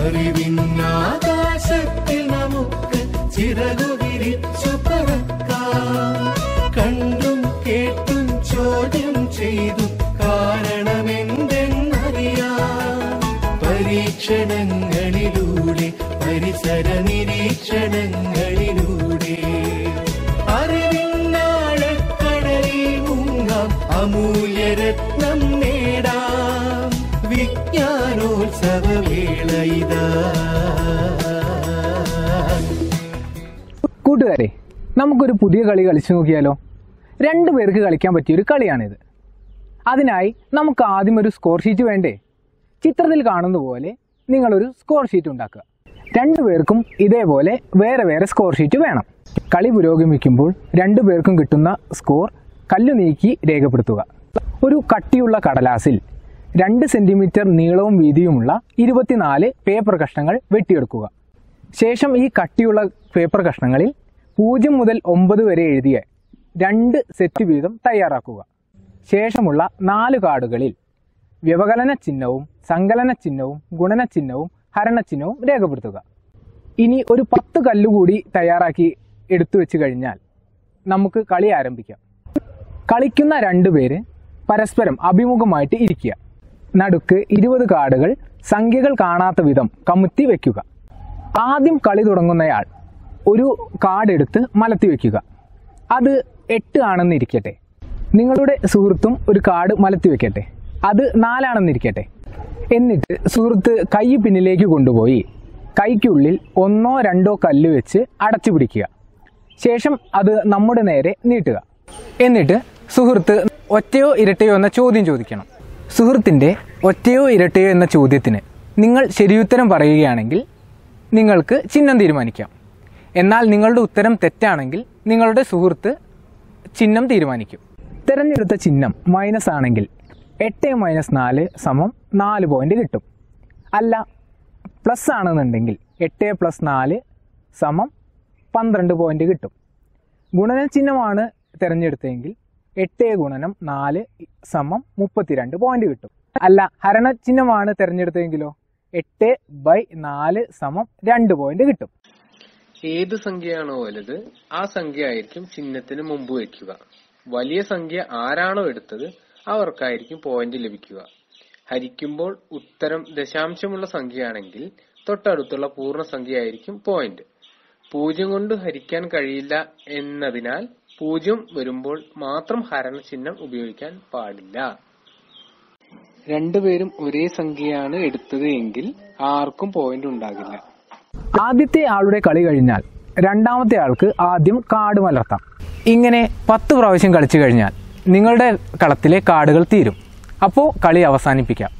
അറിവിന്നാകാശത്തിൽ നമുക്ക് ചിറകു വിരിച്ചു പറക്കാം കണ്ടും കേട്ടും ചോദ്യം ചെയ്തു കാരണമെന്തെന്നറിയാം പരീക്ഷണങ്ങളിലൂടെ പരിസര നിരീക്ഷണങ്ങളിലൂടെ അറിവിന്നാഴക്കടലിൽ മുങ്ങാം അമൂല്യരത്നം നേടാം വിജ്ഞാനോത്സവവേള ഇതാ കൂട്ടുകാരെ നമുക്കൊരു പുതിയ കളി കളിച്ചു നോക്കിയാലോ രണ്ടു പേർക്ക് കളിക്കാൻ പറ്റിയൊരു കളിയാണിത് അതിനായി നമുക്ക് ആദ്യം ഒരു സ്കോർ ഷീറ്റ് വേണ്ടേ ചിത്രത്തിൽ കാണുന്ന പോലെ നിങ്ങളൊരു സ്കോർ ഷീറ്റ് ഉണ്ടാക്കുക രണ്ടു പേർക്കും ഇതേപോലെ വേറെ വേറെ സ്കോർ ഷീറ്റ് വേണം കളി പുരോഗമിക്കുമ്പോൾ രണ്ടു പേർക്കും കിട്ടുന്ന സ്കോർ കല്ലു നീക്കി രേഖപ്പെടുത്തുക ഒരു കട്ടിയുള്ള കടലാസിൽ രണ്ട് സെന്റിമീറ്റർ നീളവും വീതിയുമുള്ള ഇരുപത്തിനാല് പേപ്പർ കഷ്ണങ്ങൾ വെട്ടിയെടുക്കുക ശേഷം ഈ കട്ടിയുള്ള പേപ്പർ കഷ്ണങ്ങളിൽ പൂജ്യം മുതൽ ഒമ്പത് വരെ എഴുതിയ രണ്ട് സെറ്റ് വീതം തയ്യാറാക്കുക ശേഷമുള്ള നാല് കാർഡുകളിൽ വ്യവകലന ചിഹ്നവും സങ്കലന ചിഹ്നവും ഗുണന ചിഹ്നവും ഹരണ ചിഹ്നവും രേഖപ്പെടുത്തുക ഇനി ഒരു പത്ത് കല്ലുകൂടി തയ്യാറാക്കി എടുത്തു വെച്ച് കഴിഞ്ഞാൽ നമുക്ക് കളി ആരംഭിക്കാം കളിക്കുന്ന രണ്ടുപേര് പരസ്പരം അഭിമുഖമായിട്ട് ഇരിക്കുക നടുക്ക് ഇരുപത് കാർഡുകൾ സംഖ്യകൾ കാണാത്ത വിധം കമുത്തി വെക്കുക ആദ്യം കളി തുടങ്ങുന്നയാൾ ഒരു കാർഡ് എടുത്ത് മലത്തി വെക്കുക അത് എട്ട് ആണെന്നിരിക്കട്ടെ നിങ്ങളുടെ സുഹൃത്തും ഒരു കാർഡ് മലത്തി വെക്കട്ടെ അത് നാലാണെന്നിരിക്കട്ടെ എന്നിട്ട് സുഹൃത്ത് കൈ പിന്നിലേക്ക് കൊണ്ടുപോയി കൈക്കുള്ളിൽ ഒന്നോ രണ്ടോ കല്ല് വെച്ച് അടച്ചു പിടിക്കുക ശേഷം അത് നമ്മുടെ നേരെ നീട്ടുക എന്നിട്ട് സുഹൃത്ത് ഒറ്റയോ ഇരട്ടയോ എന്ന ചോദ്യം ചോദിക്കണം സുഹൃത്തിൻ്റെ ഒറ്റയോ ഇരട്ടയോ എന്ന ചോദ്യത്തിന് നിങ്ങൾ ശരിയുത്തരം പറയുകയാണെങ്കിൽ നിങ്ങൾക്ക് ചിഹ്നം തീരുമാനിക്കാം എന്നാൽ നിങ്ങളുടെ ഉത്തരം തെറ്റാണെങ്കിൽ നിങ്ങളുടെ സുഹൃത്ത് ചിഹ്നം തീരുമാനിക്കും തിരഞ്ഞെടുത്ത ചിഹ്നം മൈനസ് ആണെങ്കിൽ എട്ട് മൈനസ് നാല് സമം നാല് പോയിന്റ് കിട്ടും അല്ല പ്ലസ് ആണെന്നുണ്ടെങ്കിൽ എട്ട് പ്ലസ് നാല് സമം പന്ത്രണ്ട് പോയിന്റ് കിട്ടും ഗുണന ചിഹ്നമാണ് തിരഞ്ഞെടുത്തതെങ്കിൽ എട്ട് ഗുണനം നാല് സമം മുപ്പത്തിരണ്ട് പോയിന്റ് കിട്ടും അല്ല ഹരണ ചിഹ്നമാണ് തിരഞ്ഞെടുത്തതെങ്കിലോ എട്ട് ബൈ നാല് സമം രണ്ട് പോയിന്റ് കിട്ടും ഏത് സംഖ്യയാണോ വലുത് ആ സംഖ്യ ആയിരിക്കും ചിഹ്നത്തിന് മുമ്പ് വെക്കുക വലിയ സംഖ്യ ആരാണോ എടുത്തത് അവർക്കായിരിക്കും പോയിന്റ് ലഭിക്കുക ഹരിക്കുമ്പോൾ ഉത്തരം ദശാംശമുള്ള സംഖ്യയാണെങ്കിൽ തൊട്ടടുത്തുള്ള പൂർണ്ണസംഖ്യ ആയിരിക്കും പോയിന്റ് പൂജ്യം കൊണ്ട് ഹരിക്കാൻ കഴിയില്ല എന്നതിനാൽ പൂജ്യം വരുമ്പോൾ മാത്രം ഹരണ ചിഹ്നം ഉപയോഗിക്കാൻ പാടില്ല രണ്ടുപേരും ഒരേ സംഖ്യയാണ് എടുത്തത് എങ്കിൽ ആർക്കും പോയിന്റ് ഉണ്ടാകില്ല ആദ്യത്തെ ആളുടെ കളി കഴിഞ്ഞാൽ രണ്ടാമത്തെ ആൾക്ക് ആദ്യം കാർഡ് മലർത്താം ഇങ്ങനെ പത്ത് പ്രാവശ്യം കളിച്ചു കഴിഞ്ഞാൽ നിങ്ങളുടെ കളത്തിലെ കാർഡുകൾ തീരും അപ്പോൾ കളി അവസാനിപ്പിക്കാം